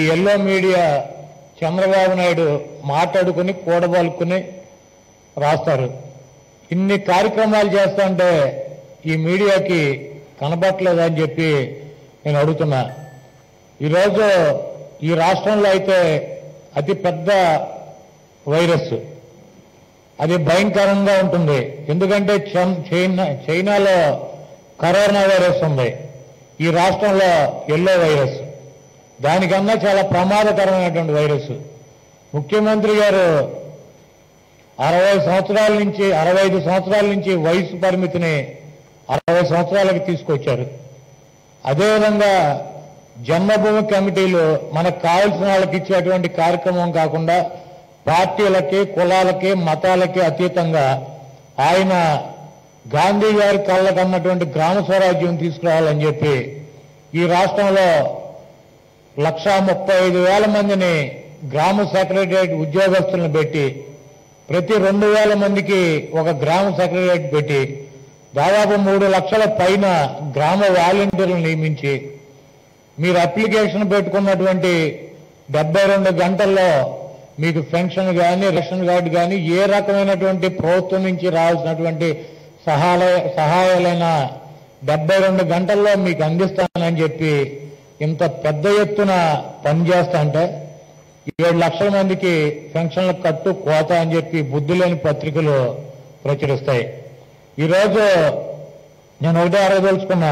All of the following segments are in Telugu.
ఎల్లో మీడియా చంద్రబాబు నాయుడు మాట్లాడుకుని కూడబలుకుని రాస్తారు ఇన్ని కార్యక్రమాలు చేస్తుంటే ఈ మీడియాకి కనబట్టలేదని చెప్పి నేను అడుగుతున్నా ఈరోజు ఈ రాష్ట్రంలో అయితే అతి పెద్ద వైరస్ అది భయంకరంగా ఉంటుంది ఎందుకంటే చం- చైనా చైనాలో కరోనా వైరస్ ఉంది ఈ రాష్ట్రంలో ఎల్లో వైరస్ దానికన్నా చాలా ప్రమాదకరమైనటువంటి వైరస్ ముఖ్యమంత్రి గారు అరవై సంవత్సరాల నుంచి అరవై ఐదు సంవత్సరాల నుంచి వయసు పరిమితిని అరవై సంవత్సరాలకు తీసుకొచ్చారు అదేవిధంగా జన్మభూమి కమిటీలు మనకు కావలసిన వాళ్ళకి ఇచ్చేటువంటి కార్యక్రమం కాకుండా పార్టీలకి కులాలకి మతాలకి అతీతంగా ఆయన గాంధీ గారి కళ్ళకన్నటువంటి గ్రామ స్వరాజ్యం తీసుకురావాలని చెప్పి ఈ రాష్ట్రంలో లక్షా ముప్పై ఐదు వేల మందిని గ్రామ సెక్రటరియట్ ఉద్యోగస్తులను పెట్టి ప్రతి రెండు వేల మందికి ఒక గ్రామ సెక్రటరియట్ పెట్టి దాదాపు మూడు లక్షల పైన గ్రామ వాలంటీర్లు నియమించి మీరు అప్లికేషన్ పెట్టుకున్నటువంటి డెబ్బై రెండు గంటల్లో మీకు పెన్షన్ కానీ రేషన్ కార్డు కానీ ఏ రకమైనటువంటి ప్రభుత్వం నుంచి రావాల్సినటువంటి సహాయ సహాయాలైన డెబ్బై రెండు గంటల్లో మీకు అందిస్తానని చెప్పి ఇంత పెద్ద ఎత్తున పనిచేస్తా అంటే ఏడు లక్షల మందికి పెన్షన్ల కట్టు కోత అని చెప్పి బుద్ధి లేని పత్రికలు ప్రచురిస్తాయి ఈరోజు నేను ఒకటే అడగదలుచుకున్నా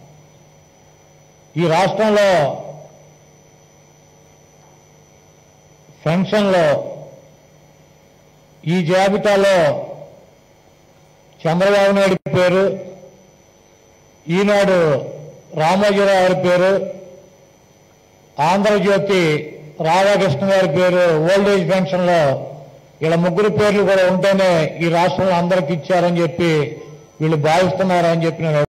ఈ రాష్ట్రంలో పెన్షన్లో ఈ జాబితాలో చంద్రబాబు నాయుడు పేరు ఈనాడు రామోజీరావు గారి పేరు ఆంధ్రజ్యోతి రాధాకృష్ణ గారి పేరు ఓల్డ్ ఏజ్ పెన్షన్లో ఇలా ముగ్గురు పేర్లు కూడా ఉంటేనే ఈ రాష్ట్రంలో అందరికి ఇచ్చారని చెప్పి వీళ్ళు భావిస్తున్నారని చెప్పి నేను